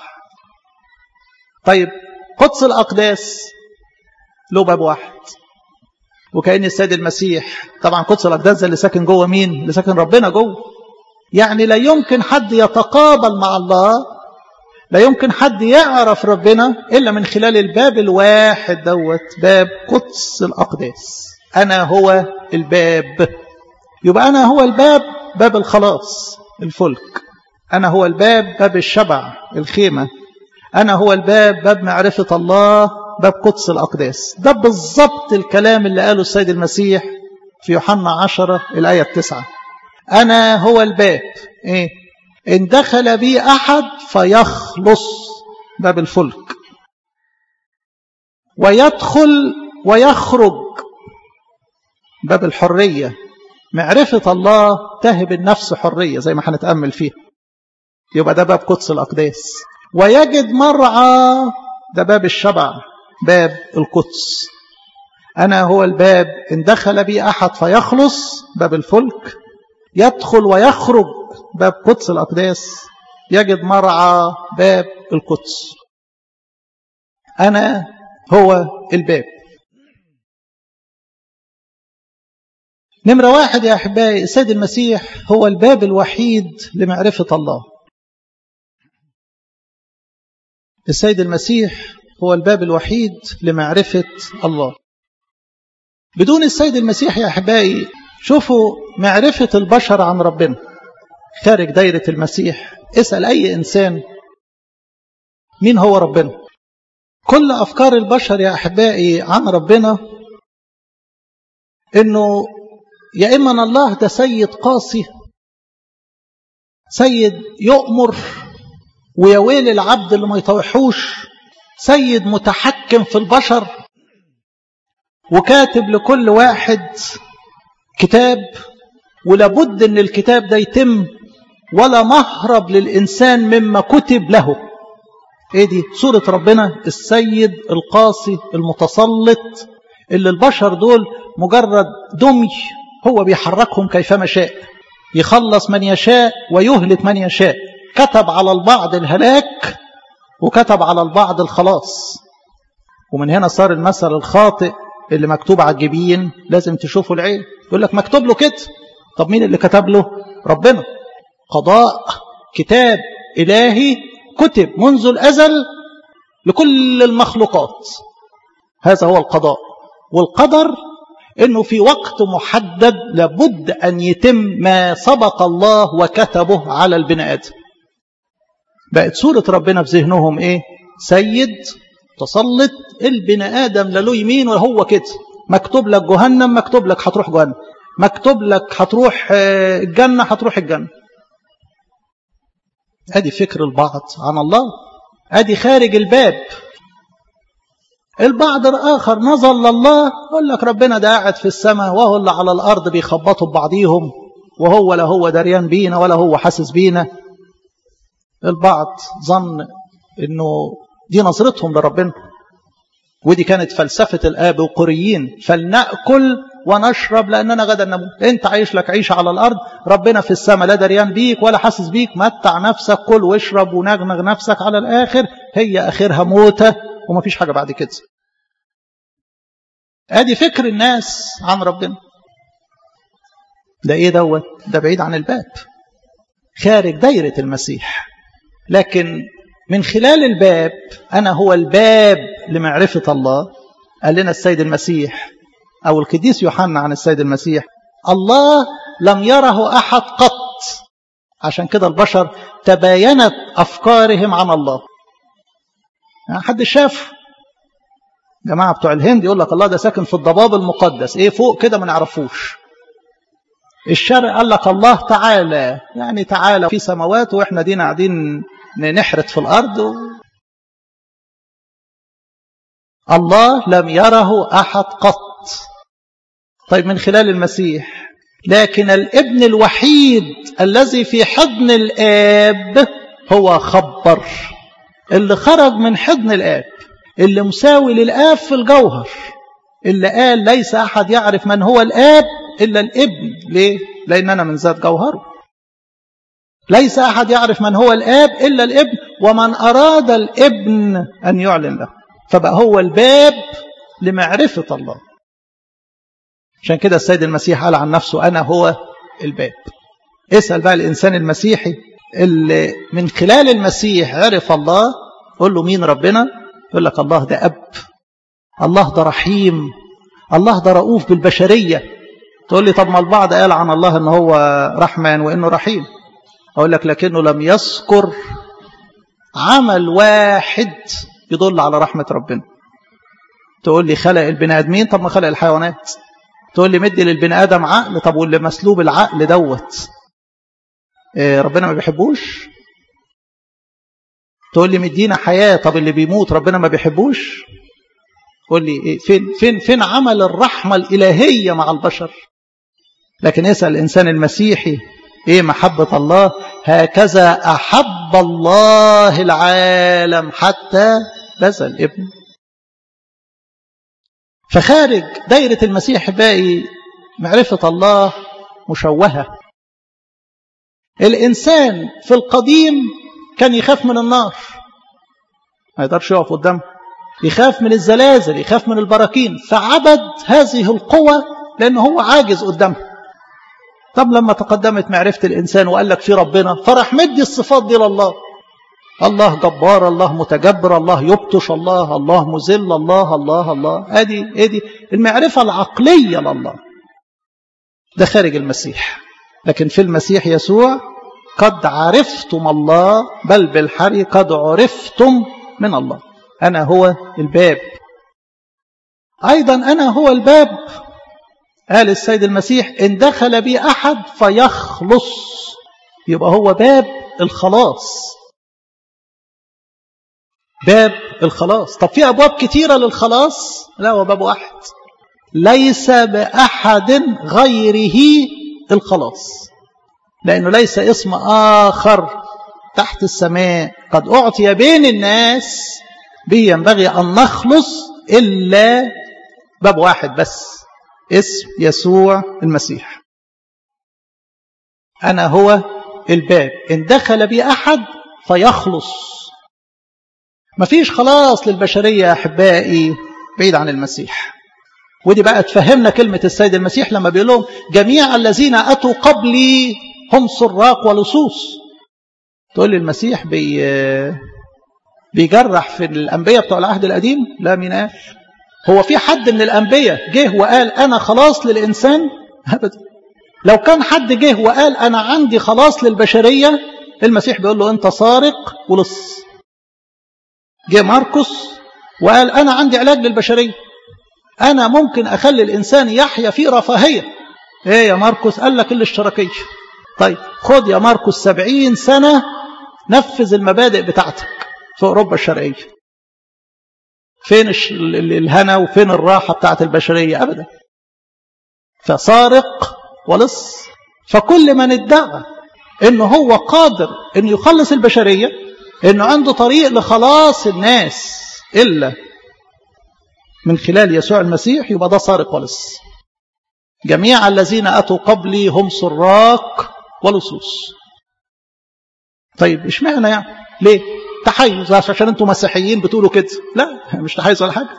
طيب قدس الأقداس له باب واحد وكأن السيد المسيح طبعا قدس الأقداس ده اللي ساكن جوه مين اللي ساكن ربنا جوه يعني لا يمكن حد يتقابل مع الله لا يمكن حد يعرف ربنا إلا من خلال الباب الواحد دوت باب قدس الأقداس أنا هو الباب يبقى أنا هو الباب باب الخلاص الفلك أنا هو الباب باب الشبع الخيمة أنا هو الباب باب معرفة الله باب قدس الأقداس ده بالضبط الكلام اللي قاله السيد المسيح في يوحنا عشرة الآية التسعة أنا هو الباب إيه؟ إن دخل بي أحد فيخلص باب الفلك ويدخل ويخرج باب الحرية معرفة الله تهب النفس حرية زي ما هنتأمل فيها يبقى ده باب قدس الأقداس ويجد مرعى ده باب الشبع باب القدس أنا هو الباب إن دخل بي أحد فيخلص باب الفلك يدخل ويخرج باب قدس الأقداس يجد مرعى باب القدس أنا هو الباب نمرة واحد يا أحبائي السيد المسيح هو الباب الوحيد لمعرفة الله السيد المسيح هو الباب الوحيد لمعرفة الله بدون السيد المسيح يا أحبائي شوفوا معرفة البشر عن ربنا خارج دايرة المسيح اسأل أي إنسان مين هو ربنا كل أفكار البشر يا أحبائي عن ربنا إنه يا إما أن الله ده سيد قاسي سيد يؤمر ويا ويل العبد اللي ما يطوحوش سيد متحكم في البشر وكاتب لكل واحد كتاب ولابد ان الكتاب ده يتم ولا مهرب للإنسان مما كتب له ايه دي سورة ربنا السيد القاسي المتسلط اللي البشر دول مجرد دمي هو بيحركهم كيفما شاء يخلص من يشاء ويهلك من يشاء كتب على البعض الهلاك وكتب على البعض الخلاص ومن هنا صار المثل الخاطئ اللي مكتوب على الجبين لازم تشوفه العين يقول لك مكتوب له كده طب مين اللي كتب له ربنا قضاء كتاب إلهي كتب منذ الأزل لكل المخلوقات هذا هو القضاء والقدر انه في وقت محدد لابد ان يتم ما سبق الله وكتبه على البني ادم بقت صورة ربنا في ذهنهم ايه سيد تسلط البني ادم لا له يمين ولا هو كده مكتوب لك جهنم مكتوب لك هتروح جهنم مكتوب لك هتروح الجنة هتروح الجنة ادي فكر البعض عن الله ادي خارج الباب البعض الآخر نظر لله يقول لك ربنا ده قاعد في السماء وهو اللي على الأرض بيخبطوا ببعضيهم وهو لا هو دريان بينا ولا هو حاسس بينا البعض ظن انه دي نظرتهم لربنا ودي كانت فلسفة الآب وقريين فلنأكل ونشرب لأننا غدا نموت أنت عايش لك عيشة على الأرض ربنا في السماء لا دريان بيك ولا حاسس بيك متع نفسك كل واشرب ونغنغ نفسك على الآخر هي آخرها موتة ومفيش حاجة بعد كده ادي فكر الناس عن ربنا ده ايه دوت ده بعيد عن الباب خارج دايرة المسيح لكن من خلال الباب أنا هو الباب لمعرفة الله قال لنا السيد المسيح أو القديس يوحنا عن السيد المسيح الله لم يره أحد قط عشان كده البشر تباينت أفكارهم عن الله يعني حد شاف جماعة بتوع الهند يقول لك الله ده ساكن في الضباب المقدس ايه فوق كده ما نعرفوش الشرق قال لك الله تعالى يعني تعالى في سماوات واحنا دينا قاعدين نحرت في الارض و... الله لم يره احد قط طيب من خلال المسيح لكن الابن الوحيد الذي في حضن الاب هو خبر اللي خرج من حضن الاب اللي مساوي للآب في الجوهر اللي قال ليس أحد يعرف من هو الآب إلا الابن ليه؟ لأن أنا من ذات جوهره ليس أحد يعرف من هو الآب إلا الابن ومن أراد الابن أن يعلن له فبقى هو الباب لمعرفة الله عشان كده السيد المسيح قال عن نفسه أنا هو الباب اسأل بقى الإنسان المسيحي اللي من خلال المسيح عرف الله قول له مين ربنا يقول لك الله ده أب الله ده رحيم الله ده رؤوف بالبشرية تقول لي طب ما البعض قال عن الله ان هو رحمن وانه رحيم اقول لك لكنه لم يذكر عمل واحد يدل على رحمة ربنا تقول لي خلق البني ادمين طب ما خلق الحيوانات تقول لي مدي للبني ادم عقل طب واللي مسلوب العقل دوت إيه ربنا ما بيحبوش تقول لي مدينا حياة طب اللي بيموت ربنا ما بيحبوش قول لي إيه فين فين فين عمل الرحمة الإلهية مع البشر لكن اسأل الإنسان المسيحي إيه محبة الله هكذا أحب الله العالم حتى بذل ابن فخارج دايرة المسيح باقي معرفة الله مشوهة الإنسان في القديم كان يخاف من النار ما يقدرش يقف قدامه يخاف من الزلازل يخاف من البراكين فعبد هذه القوة لأنه هو عاجز قدامها طب لما تقدمت معرفة الإنسان وقال لك في ربنا فرح مدي الصفات دي لله الله جبار الله متجبر الله يبطش الله الله مذل الله الله الله ادي ادي المعرفة العقلية لله ده خارج المسيح لكن في المسيح يسوع قد عرفتم الله بل بالحري قد عرفتم من الله أنا هو الباب أيضا أنا هو الباب قال السيد المسيح إن دخل بي أحد فيخلص يبقى هو باب الخلاص باب الخلاص طب في أبواب كتيرة للخلاص لا هو باب واحد ليس بأحد غيره الخلاص لأنه ليس اسم آخر تحت السماء قد أعطي بين الناس به ينبغي أن نخلص إلا باب واحد بس اسم يسوع المسيح أنا هو الباب إن دخل بي أحد فيخلص مفيش خلاص للبشرية يا أحبائي بعيد عن المسيح ودي بقى تفهمنا كلمة السيد المسيح لما بيقول لهم جميع الذين أتوا قبلي هم سراق ولصوص تقول لي المسيح بي بيجرح في الأنبياء بتوع العهد القديم لا مين قال هو في حد من الأنبياء جه وقال أنا خلاص للإنسان أبدا لو كان حد جه وقال أنا عندي خلاص للبشرية المسيح بيقول له أنت سارق ولص جه ماركوس وقال أنا عندي علاج للبشرية أنا ممكن أخلي الإنسان يحيا في رفاهية إيه يا ماركوس قال لك الاشتراكية طيب خد يا ماركوس سبعين سنة نفذ المبادئ بتاعتك في أوروبا الشرقية فين الهنا وفين الراحة بتاعت البشرية أبدا فسارق ولص فكل من ادعى انه هو قادر انه يخلص البشرية انه عنده طريق لخلاص الناس إلا من خلال يسوع المسيح يبقى ده سارق ولص جميع الذين أتوا قبلي هم سراق ولصوص طيب اشمعنى يعني ليه تحيز عشان انتم مسيحيين بتقولوا كده لا مش تحيز ولا حاجه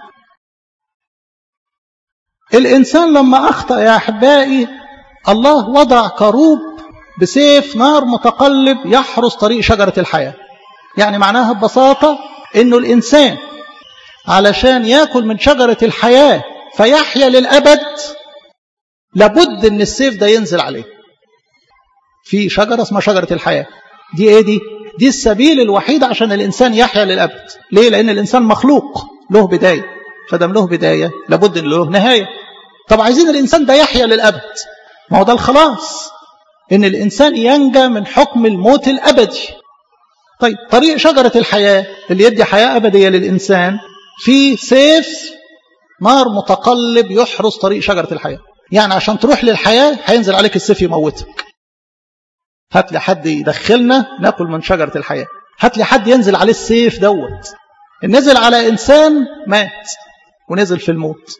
الانسان لما اخطا يا احبائي الله وضع كروب بسيف نار متقلب يحرس طريق شجره الحياه يعني معناها ببساطه انه الانسان علشان ياكل من شجره الحياه فيحيا للابد لابد ان السيف ده ينزل عليه في شجره اسمها شجره الحياه دي ايه دي دي السبيل الوحيد عشان الانسان يحيا للابد ليه لان الانسان مخلوق له بدايه فدام له بدايه لابد ان له نهايه طب عايزين الانسان ده يحيا للابد ما هو ده الخلاص ان الانسان ينجى من حكم الموت الابدي طيب طريق شجره الحياه اللي يدي حياه ابديه للانسان في سيف نار متقلب يحرس طريق شجره الحياه يعني عشان تروح للحياه هينزل عليك السيف يموتك هات لي حد يدخلنا ناكل من شجرة الحياة هات لي حد ينزل عليه السيف دوت نزل على إنسان مات ونزل في الموت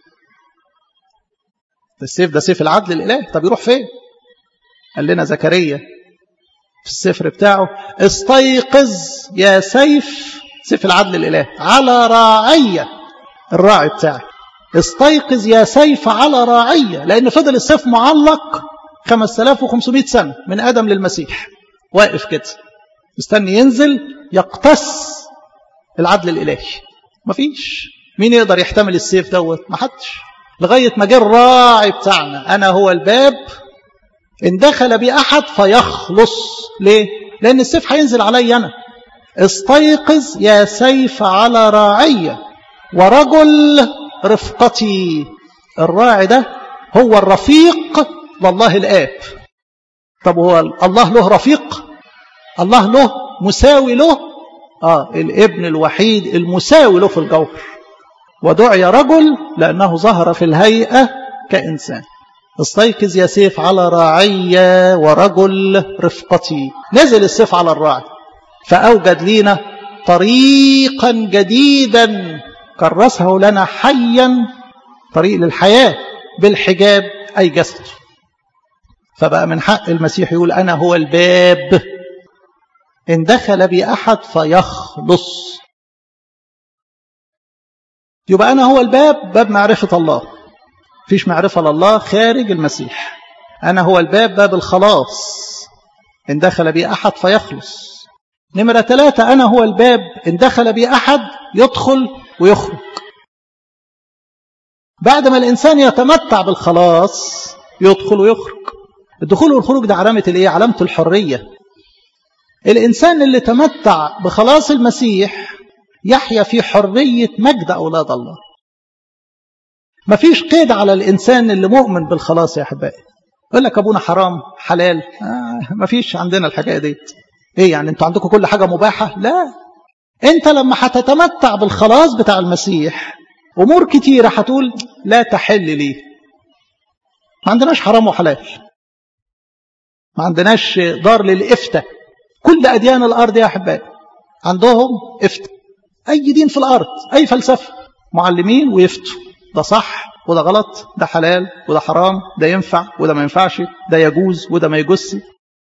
السيف ده سيف العدل الإلهي طب يروح فين قال لنا زكريا في السفر بتاعه استيقظ يا سيف سيف العدل الإلهي على راعية الراعي بتاعي استيقظ يا سيف على راعية لأن فضل السيف معلق 5500 سنة من آدم للمسيح واقف كده مستني ينزل يقتص العدل الإلهي مفيش مين يقدر يحتمل السيف دوت ما حدش لغاية ما جه الراعي بتاعنا أنا هو الباب إن دخل بي أحد فيخلص ليه؟ لأن السيف هينزل علي أنا استيقظ يا سيف على راعية ورجل رفقتي الراعي ده هو الرفيق لله الآب طب هو الله له رفيق الله له مساوي له آه الابن الوحيد المساوي له في الجوهر ودعي رجل لأنه ظهر في الهيئة كإنسان استيقظ يا سيف على راعية ورجل رفقتي نزل السيف على الراعي فأوجد لنا طريقا جديدا كرسه لنا حيا طريق للحياة بالحجاب أي جسد فبقى من حق المسيح يقول أنا هو الباب إن دخل بي أحد فيخلص يبقى أنا هو الباب باب معرفة الله فيش معرفة لله خارج المسيح أنا هو الباب باب الخلاص إن دخل بي أحد فيخلص نمرة ثلاثة أنا هو الباب إن دخل بي أحد يدخل ويخرج بعد ما الإنسان يتمتع بالخلاص يدخل ويخرج الدخول والخروج ده علامة الإيه؟ علامة الحرية الإنسان اللي تمتع بخلاص المسيح يحيا في حرية مجد أولاد الله مفيش قيد على الإنسان اللي مؤمن بالخلاص يا أحبائي يقول لك أبونا حرام حلال آه مفيش عندنا الحكاية ديت إيه يعني أنتوا عندكم كل حاجة مباحة لا أنت لما هتتمتع بالخلاص بتاع المسيح أمور كتيرة هتقول لا تحل لي ما عندناش حرام وحلال ما عندناش دار للإفتة كل أديان الأرض يا أحبائي عندهم إفتة أي دين في الأرض أي فلسفة معلمين ويفتوا ده صح وده غلط ده حلال وده حرام ده ينفع وده ما ينفعش ده يجوز وده ما يجوزش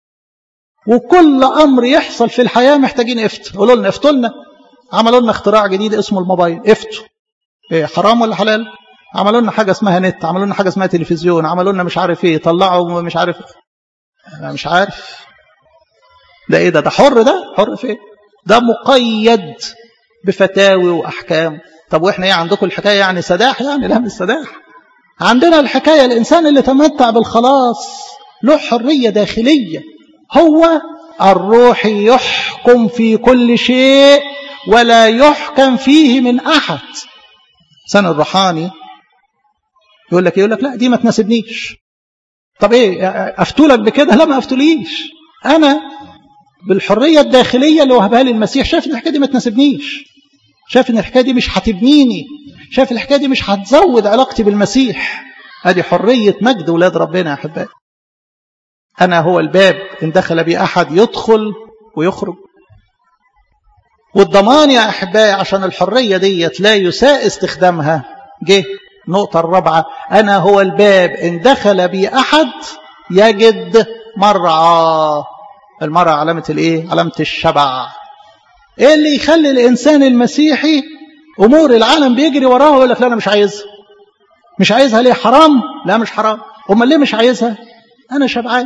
وكل أمر يحصل في الحياة محتاجين إفت قولوا لنا افتوا لنا عملوا لنا اختراع جديد اسمه الموبايل افتوا إيه حرام ولا حلال عملوا لنا حاجة اسمها نت عملوا لنا حاجة اسمها تلفزيون عملوا لنا مش عارف ايه طلعوا مش عارف انا مش عارف ده ايه ده ده حر ده حر في ايه ده مقيد بفتاوي واحكام طب واحنا ايه عندكم الحكايه يعني سداح يعني لا مش سداح عندنا الحكايه الانسان اللي تمتع بالخلاص له حريه داخليه هو الروح يحكم في كل شيء ولا يحكم فيه من احد سنة الروحاني يقول لك يقول لك لا دي ما تناسبنيش طب ايه افتولك بكده لا ما افتوليش انا بالحريه الداخليه اللي وهبها لي المسيح شايف ان الحكايه دي ما تناسبنيش شايف ان الحكايه دي مش هتبنيني شايف الحكايه دي مش هتزود علاقتي بالمسيح ادي حريه مجد ولاد ربنا يا احبائي انا هو الباب ان دخل بي احد يدخل ويخرج والضمان يا احبائي عشان الحريه ديت لا يساء استخدامها جه النقطة الرابعة أنا هو الباب إن دخل بي أحد يجد مرعى المرعى علامة الإيه؟ علامة الشبع إيه اللي يخلي الإنسان المسيحي أمور العالم بيجري وراها ويقول لك لا أنا مش عايزها مش عايزها ليه حرام؟ لا مش حرام أمال ليه مش عايزها؟ أنا شبعان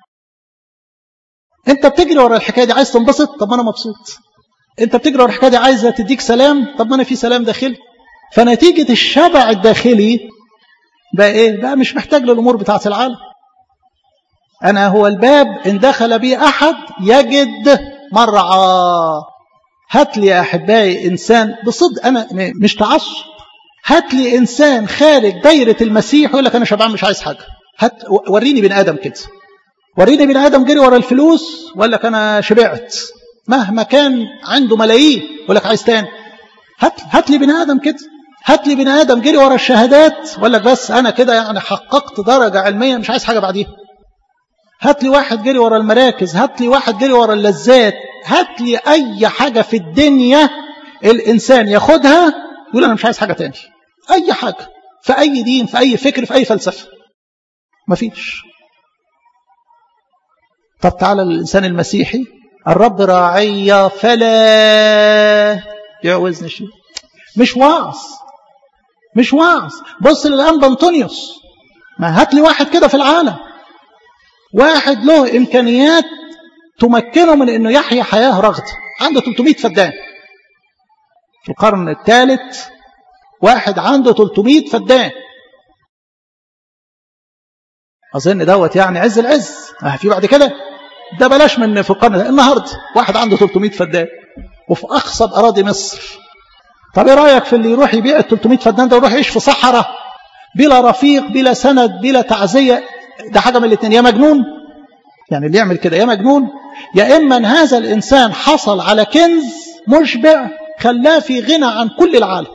أنت بتجري ورا الحكاية دي عايز تنبسط؟ طب ما أنا مبسوط أنت بتجري ورا الحكاية دي عايزة تديك سلام؟ طب ما أنا في سلام داخلي فنتيجة الشبع الداخلي بقى إيه؟ بقى مش محتاج للأمور بتاعة العالم أنا هو الباب إن دخل بي أحد يجد مرعى هات لي يا أحبائي إنسان بصدق أنا مش تعصب هات لي إنسان خارج دايرة المسيح يقول لك أنا شبعان مش عايز حاجة هات وريني بني آدم كده وريني بني آدم جري ورا الفلوس وقال لك أنا شبعت مهما كان عنده ملايين يقول لك عايز تاني هات هات لي بني آدم كده هات لي بني آدم جري ورا الشهادات وقال لك بس أنا كده يعني حققت درجة علمية مش عايز حاجة بعديها هات لي واحد جري ورا المراكز هات لي واحد جري ورا اللذات هات لي أي حاجة في الدنيا الإنسان ياخدها يقول أنا مش عايز حاجة تاني أي حاجة في أي دين في أي فكر في أي فلسفة مفيش طب تعالى للإنسان المسيحي الرب راعي فلا يعوزني شيء مش واعظ مش واعظ بص للأنبا أنطونيوس ما هات لي واحد كده في العالم واحد له إمكانيات تمكنه من أنه يحيا حياة رغدة عنده 300 فدان في القرن الثالث واحد عنده 300 فدان أظن دوت يعني عز العز آه في بعد كده ده بلاش من في القرن النهارده واحد عنده 300 فدان وفي أقصى أراضي مصر طب ايه رايك في اللي يروح يبيع ال 300 فدان ده ويروح يعيش في صحراء بلا رفيق بلا سند بلا تعزيه ده حاجه من الاثنين يا مجنون يعني اللي يعمل كده يا مجنون يا اما ان هذا الانسان حصل على كنز مشبع خلاه في غنى عن كل العالم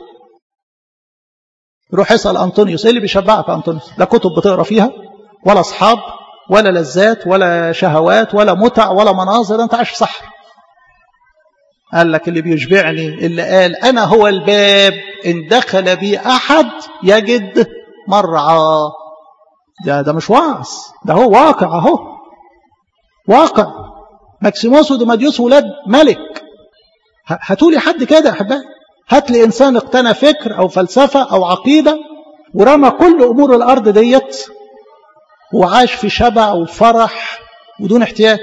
روح اسال انطونيوس ايه اللي بيشبعك يا انطونيوس لا كتب بتقرا فيها ولا اصحاب ولا لذات ولا شهوات ولا متع ولا مناظر انت عايش في صحراء قال لك اللي بيشبعني اللي قال أنا هو الباب إن دخل بي أحد يجد مرعى ده, ده مش وعظ ده هو واقع اهو واقع ماكسيموس وديماديوس ولاد ملك هاتولي حد كده يا احبائي هات لي انسان اقتنى فكر او فلسفه او عقيده ورمى كل امور الارض ديت وعاش في شبع وفرح بدون احتياج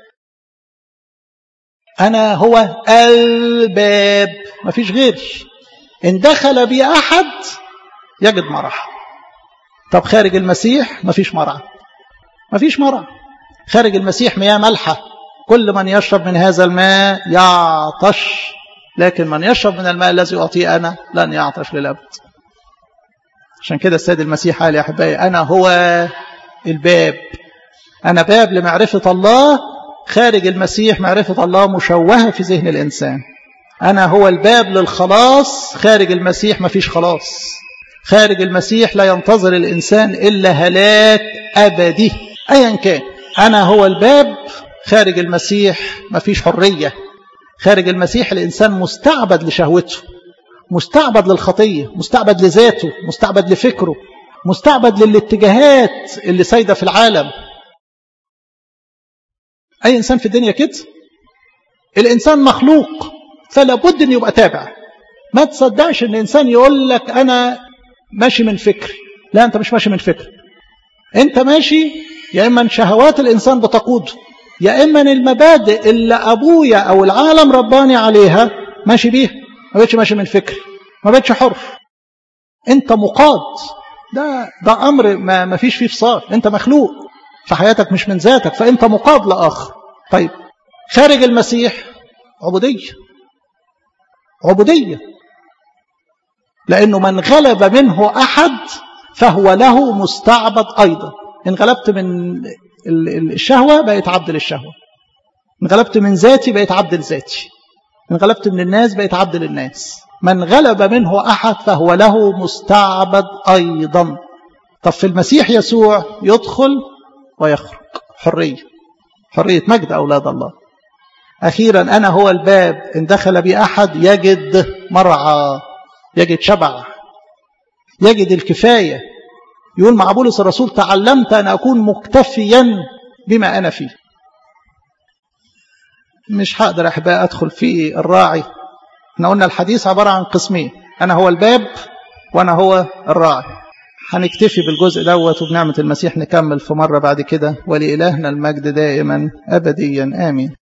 أنا هو الباب ما فيش غيري إن دخل بي أحد يجد مرعى طب خارج المسيح ما فيش مرعى ما فيش مرعى خارج المسيح مياه ملحة كل من يشرب من هذا الماء يعطش لكن من يشرب من الماء الذي أعطيه أنا لن يعطش للأبد عشان كده السيد المسيح قال يا أحبائي أنا هو الباب أنا باب لمعرفة الله خارج المسيح معرفة الله مشوهة في ذهن الإنسان أنا هو الباب للخلاص خارج المسيح ما فيش خلاص خارج المسيح لا ينتظر الإنسان إلا هلاك أبدي أيا كان أنا هو الباب خارج المسيح ما فيش حرية خارج المسيح الإنسان مستعبد لشهوته مستعبد للخطية مستعبد لذاته مستعبد لفكره مستعبد للاتجاهات اللي سايدة في العالم أي إنسان في الدنيا كده الإنسان مخلوق فلا بد أن يبقى تابع ما تصدقش أن إنسان يقول لك أنا ماشي من فكري لا أنت مش ماشي من فكري أنت ماشي يا إما شهوات الإنسان بتقود يا إما المبادئ اللي أبويا أو العالم رباني عليها ماشي بيها ما بقتش ماشي من فكري ما بقتش حر أنت مقاد ده ده أمر ما, ما فيش فيه فصال أنت مخلوق فحياتك مش من ذاتك فأنت مقاد لآخر طيب خارج المسيح عبودية عبودية لأنه من غلب منه أحد فهو له مستعبد أيضا إن غلبت من الشهوة بقيت عبد للشهوة إن غلبت من ذاتي بقيت عبد لذاتي إن غلبت من الناس بقيت عبد للناس من غلب منه أحد فهو له مستعبد أيضا طب في المسيح يسوع يدخل ويخرج حرية حرية مجد أولاد الله أخيرا أنا هو الباب إن دخل بي أحد يجد مرعى يجد شبع يجد الكفاية يقول مع بولس الرسول تعلمت أن أكون مكتفيا بما أنا فيه مش هقدر أحباء أدخل في الراعي احنا قلنا الحديث عبارة عن قسمين أنا هو الباب وأنا هو الراعي هنكتفي بالجزء دوت وبنعمة المسيح نكمل في مرة بعد كده ولإلهنا المجد دائما أبديا آمين